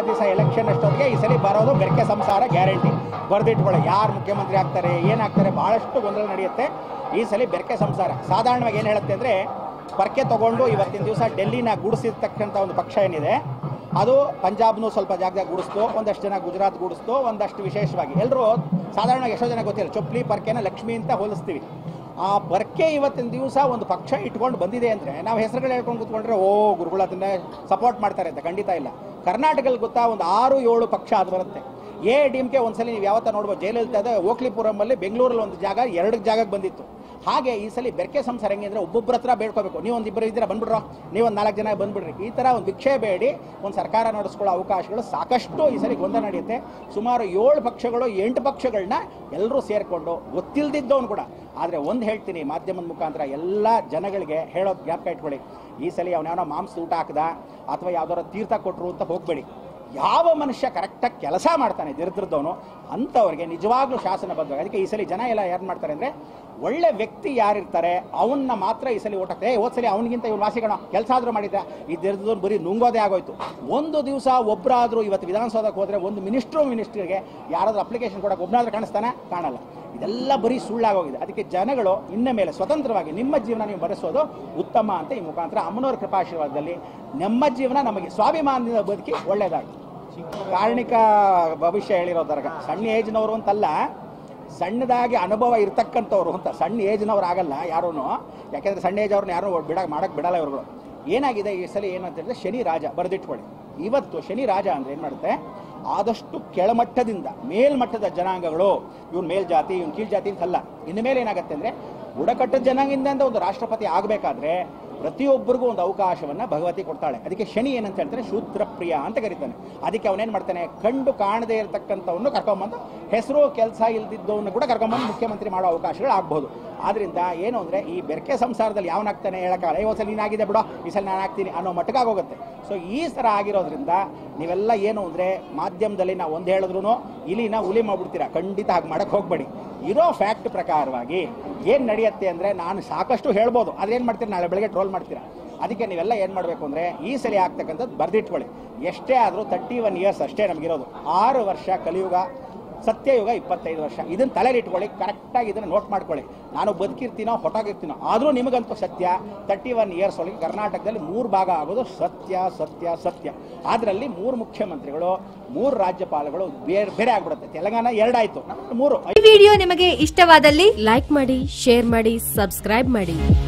ದಿವಸ ಎಲೆಕ್ಷನ್ ಅಷ್ಟೊತ್ತಿಗೆ ಈ ಸಲ ಬರೋದು ಬೆರಕೆ ಸಂಸಾರ ಗ್ಯಾರಂಟಿ ಬರೆದಿಟ್ಕೊಳ್ಳಿ ಯಾರು ಮುಖ್ಯಮಂತ್ರಿ ಆಗ್ತಾರೆ ಏನಾಗ್ತಾರೆ ಭಾಳಷ್ಟು ಗೊಂದಲ ನಡೆಯುತ್ತೆ ಈ ಸಲ ಬೆರಕೆ ಸಂಸಾರ ಸಾಧಾರಣವಾಗಿ ಏನು ಹೇಳುತ್ತೆ ಅಂದರೆ ಪರ್ಕೆ ತಗೊಂಡು ಇವತ್ತಿನ ದಿವಸ ಡೆಲ್ಲಿನ ಗುಡಿಸಿರ್ತಕ್ಕಂಥ ಒಂದು ಪಕ್ಷ ಏನಿದೆ ಅದು ಪಂಜಾಬ್ನು ಸ್ವಲ್ಪ ಜಾಗದಾಗ ಗುಡಿಸ್ತು ಒಂದಷ್ಟು ಜನ ಗುಜರಾತ್ ಗುಡಿಸ್ತು ಒಂದಷ್ಟು ವಿಶೇಷವಾಗಿ ಎಲ್ಲರೂ ಸಾಧಾರಣವಾಗಿ ಎಷ್ಟೋ ಜನ ಗೊತ್ತಿಲ್ಲ ಚೊಪ್ಲಿ ಪರ್ಕೆನ ಲಕ್ಷ್ಮಿ ಅಂತ ಹೋಲಿಸ್ತೀವಿ ಆ ಬರ್ಕೆ ಇವತ್ತಿನ ದಿವಸ ಒಂದು ಪಕ್ಷ ಇಟ್ಕೊಂಡು ಬಂದಿದೆ ಅಂದರೆ ನಾವು ಹೆಸರುಗಳು ಹೇಳ್ಕೊಂಡು ಕೂತ್ಕೊಂಡ್ರೆ ಓ ಗುರುಗಳು ಅದನ್ನೇ ಸಪೋರ್ಟ್ ಮಾಡ್ತಾರೆ ಅಂತ ಖಂಡಿತ ಇಲ್ಲ ಕರ್ನಾಟಕದಲ್ಲಿ ಗೊತ್ತಾ ಒಂದು ಆರು ಏಳು ಪಕ್ಷ ಅದು ಬರುತ್ತೆ ಎ ಡಿ ಎಮ್ ಕೆ ಒಂದ್ಸಲಿ ನೀವು ಯಾವತ್ತ ನೋಡ್ಬೋದು ಜಯಲಲಿತಾ ಇದೆ ಓಕ್ಲಿಪುರಮಲ್ಲಿ ಬೆಂಗಳೂರಲ್ಲಿ ಒಂದು ಜಾಗ ಎರಡು ಜಾಗಕ್ಕೆ ಬಂದಿತ್ತು ಹಾಗೆ ಈ ಸಲ ಬೆರಕೆ ಸಂಸಾರ ಹೆಂಗೆ ಅಂದರೆ ಒಬ್ಬೊಬ್ಬರ ಹತ್ರ ಬೇಡ್ಕೋಬೇಕು ನೀವು ಒಂದು ಇಬ್ಬರು ಇದ್ದೀರಾ ಬಂದ್ಬಿಡ್ರೋ ನೀವು ಒಂದು ನಾಲ್ಕು ಜನ ಬಂದ್ಬಿಡ್ರಿ ಈ ಥರ ಒಂದು ಭಿಕ್ಷೆ ಬೇಡಿ ಒಂದು ಸರ್ಕಾರ ನಡೆಸ್ಕೊಳ್ಳೋ ಅವಕಾಶಗಳು ಸಾಕಷ್ಟು ಈ ಸಲ ಗೊಂದಲ ನಡೆಯುತ್ತೆ ಸುಮಾರು ಏಳು ಪಕ್ಷಗಳು ಎಂಟು ಪಕ್ಷಗಳನ್ನ ಎಲ್ಲರೂ ಸೇರಿಕೊಂಡು ಗೊತ್ತಿಲ್ದಿದ್ದವನು ಕೂಡ ಆದರೆ ಒಂದು ಹೇಳ್ತೀನಿ ಮಾಧ್ಯಮದ ಮುಖಾಂತರ ಎಲ್ಲ ಜನಗಳಿಗೆ ಹೇಳೋದು ಜ್ಞಾಪಕ ಇಟ್ಕೊಳ್ಳಿ ಈ ಸಲ ಅವನ್ಯಾವನೋ ಮಾಂಸ ಊಟ ಹಾಕ್ದ ಅಥವಾ ಯಾವ್ದಾರ ತೀರ್ಥ ಕೊಟ್ಟರು ಅಂತ ಹೋಗಬೇಡಿ ಯಾವ ಮನುಷ್ಯ ಕರೆಕ್ಟಾಗಿ ಕೆಲಸ ಮಾಡ್ತಾನೆ ದರಿದ್ರದವನು ಅಂಥವ್ರಿಗೆ ನಿಜವಾಗ್ಲೂ ಶಾಸನಬದ್ಧವಾಗಿ ಅದಕ್ಕೆ ಈ ಸಲ ಜನ ಎಲ್ಲ ಏನು ಮಾಡ್ತಾರೆ ಅಂದರೆ ಒಳ್ಳೆ ವ್ಯಕ್ತಿ ಯಾರಿರ್ತಾರೆ ಅವನ್ನ ಮಾತ್ರ ಈ ಸಲ ಓಟ್ ಹಾಕ್ತಾರೆ ಏ ಹೋದ್ ಸಲ ಅವನಿಗಿಂತ ಇವ್ನು ವಾಸಿಗಣ ಕೆಲಸ ಆದರೂ ಮಾಡಿದ್ದ ಈ ದರಿದ್ರದವ್ನು ಬರೀ ನುಂಗೋದೇ ಆಗೋಯ್ತು ಒಂದು ದಿವಸ ಒಬ್ಬರಾದರೂ ಇವತ್ತು ವಿಧಾನಸೌಧಕ್ಕೆ ಹೋದರೆ ಒಂದು ಮಿನಿಸ್ಟ್ರು ಮಿನಿಸ್ಟ್ರಿಗೆ ಯಾರಾದ್ರೂ ಅಪ್ಲಿಕೇಶನ್ ಕೊಡೋಕೆ ಒಬ್ಬನಾದ್ರೂ ಕಾಣಿಸ್ತಾನೆ ಕಾಣಲ್ಲ ಇದೆಲ್ಲ ಬರೀ ಸುಳ್ಳಾಗೋಗಿದೆ ಅದಕ್ಕೆ ಜನಗಳು ಇನ್ನ ಮೇಲೆ ಸ್ವತಂತ್ರವಾಗಿ ನಿಮ್ಮ ಜೀವನ ನೀವು ಬರೆಸೋದು ಉತ್ತಮ ಅಂತ ಈ ಮುಖಾಂತರ ಅಮ್ಮನವರ ಕೃಪಾಶೀರ್ವಾದದಲ್ಲಿ ನಮ್ಮ ಜೀವನ ನಮಗೆ ಸ್ವಾಭಿಮಾನದಿಂದ ಬದುಕಿ ಒಳ್ಳೆಯದಾಗಿ ಕಾರಣಿಕ ಭವಿಷ್ಯ ಹೇಳಿರೋದರ್ಗ ಸಣ್ಣ ಏಜ್ನವರು ಅಂತಲ್ಲ ಸಣ್ಣದಾಗಿ ಅನುಭವ ಇರ್ತಕ್ಕಂಥವ್ರು ಅಂತ ಸಣ್ಣ ಏಜ್ನವ್ರು ಆಗಲ್ಲ ಯಾರೂ ಯಾಕೆಂದ್ರೆ ಸಣ್ಣ ಏಜ್ ಅವ್ರನ್ನ ಯಾರು ಬಿಡ ಮಾಡಕ್ಕೆ ಬಿಡಲ್ಲ ಇವ್ರುಗಳು ಏನಾಗಿದೆ ಈ ಸಲ ಏನಂತ ಹೇಳಿದ್ರೆ ಶನಿ ರಾಜ ಬರೆದಿಟ್ಕೊಳ್ಳಿ ಇವತ್ತು ಶನಿ ರಾಜ ಅಂದ್ರೆ ಏನು ಮಾಡುತ್ತೆ ಆದಷ್ಟು ಕೆಳಮಟ್ಟದಿಂದ ಮೇಲ್ಮಟ್ಟದ ಜನಾಂಗಗಳು ಇವ್ನು ಮೇಲ್ಜಾತಿ ಇವ್ನು ಕೀಳ್ಜಾತಿ ಅಂತಲ್ಲ ಇನ್ನು ಮೇಲೆ ಏನಾಗುತ್ತೆ ಅಂದರೆ ಬುಡಕಟ್ಟು ಜನಾಂಗದಿಂದ ಒಂದು ರಾಷ್ಟ್ರಪತಿ ಆಗಬೇಕಾದ್ರೆ ಪ್ರತಿಯೊಬ್ಬರಿಗೂ ಒಂದು ಅವಕಾಶವನ್ನ ಭಗವತಿ ಕೊಡ್ತಾಳೆ ಅದಕ್ಕೆ ಶನಿ ಏನಂತ ಹೇಳ್ತಾನೆ ಶೂದ್ರ ಪ್ರಿಯ ಅಂತ ಕರೀತಾನೆ ಅದಕ್ಕೆ ಅವನೇನ್ ಮಾಡ್ತಾನೆ ಕಂಡು ಕಾಣದೇ ಇರತಕ್ಕಂಥವನ್ನು ಕರ್ಕೊಂಬಂದು ಹೆಸರು ಕೆಲಸ ಇಲ್ದಿದ್ದವನ್ನ ಕೂಡ ಕರ್ಕೊಂಬಂದು ಮುಖ್ಯಮಂತ್ರಿ ಮಾಡೋ ಅವಕಾಶಗಳು ಆಗ್ಬೋದು ಆದ್ರಿಂದ ಏನು ಅಂದ್ರೆ ಈ ಬೆರಕೆ ಸಂಸಾರದಲ್ಲಿ ಯಾವನಾಗ್ತಾನೆ ಹೇಳಕ್ಕಾಗಲ್ಲ ಈ ಸಲ ನೀನಾಗಿದೆ ಬಿಡೋ ಈ ಸಲ ನಾನು ಆಗ್ತೀನಿ ಅನ್ನೋ ಮಟ್ಟಕ್ಕಾಗೋಗುತ್ತೆ ಸೊ ಈ ಥರ ಆಗಿರೋದ್ರಿಂದ ನೀವೆಲ್ಲ ಏನು ಅಂದ್ರೆ ಮಾಧ್ಯಮದಲ್ಲಿ ನಾವು ಒಂದು ಹೇಳಿದ್ರು ಇಲಿನ ಹುಲಿ ಮಾಡ್ಬಿಡ್ತೀರಾ ಖಂಡಿತ ಹಾಗೆ ಮಾಡಕ್ಕೆ ಹೋಗ್ಬೇಡಿ ಇರೋ ಫ್ಯಾಕ್ಟ್ ಪ್ರಕಾರವಾಗಿ ಏನು ನಡೆಯುತ್ತೆ ಅಂದರೆ ನಾನು ಸಾಕಷ್ಟು ಹೇಳ್ಬೋದು ಅದೇನು ಮಾಡ್ತೀರಾ ನಾಳೆ ಬೆಳಗ್ಗೆ ಟ್ರೋಲ್ ಮಾಡ್ತೀರಾ ಅದಕ್ಕೆ ನೀವೆಲ್ಲ ಏನು ಮಾಡಬೇಕು ಅಂದರೆ ಈ ಸಲ ಆಗ್ತಕ್ಕಂಥದ್ದು ಬರೆದಿಟ್ಕೊಳ್ಳಿ ಎಷ್ಟೇ ಆದರೂ ತರ್ಟಿ ಒನ್ ಇಯರ್ಸ್ ಅಷ್ಟೇ ನಮಗಿರೋದು ಆರು ವರ್ಷ ಕಲಿಯುಗ ಸತ್ಯಯುಗ ಇಪ್ಪತ್ತೈದು ವರ್ಷ ಇದನ್ನು ತಲೆಯಲ್ಲಿ ಇಟ್ಕೊಳ್ಳಿ ಕರೆಕ್ಟಾಗಿ ಇದನ್ನು ನೋಟ್ ಮಾಡ್ಕೊಳ್ಳಿ ನಾನು ಬದುಕಿರ್ತೀನೋ ಹೊಟ್ಟೋಗಿರ್ತೀನೋ ಆದರೂ ನಿಮಗಂತೂ ಸತ್ಯ ತರ್ಟಿ ಒನ್ ಇಯರ್ಸ್ ಒಳಗೆ ಕರ್ನಾಟಕದಲ್ಲಿ ಮೂರು ಭಾಗ ಆಗೋದು ಸತ್ಯ ಸತ್ಯ ಸತ್ಯ ಅದರಲ್ಲಿ ಮೂರು ಮುಖ್ಯಮಂತ್ರಿಗಳು ಮೂರು ರಾಜ್ಯಪಾಲಗಳು ಬೇರೆ ಬೇರೆ ಆಗ್ಬಿಡುತ್ತೆ ತೆಲಂಗಾಣ ಎರಡಾಯ್ತು ನಮ್ದು ಮೂರು ಈ ವಿಡಿಯೋ ನಿಮಗೆ ಇಷ್ಟವಾದಲ್ಲಿ ಲೈಕ್ ಮಾಡಿ ಶೇರ್ ಮಾಡಿ ಸಬ್ಸ್ಕ್ರೈಬ್ ಮಾಡಿ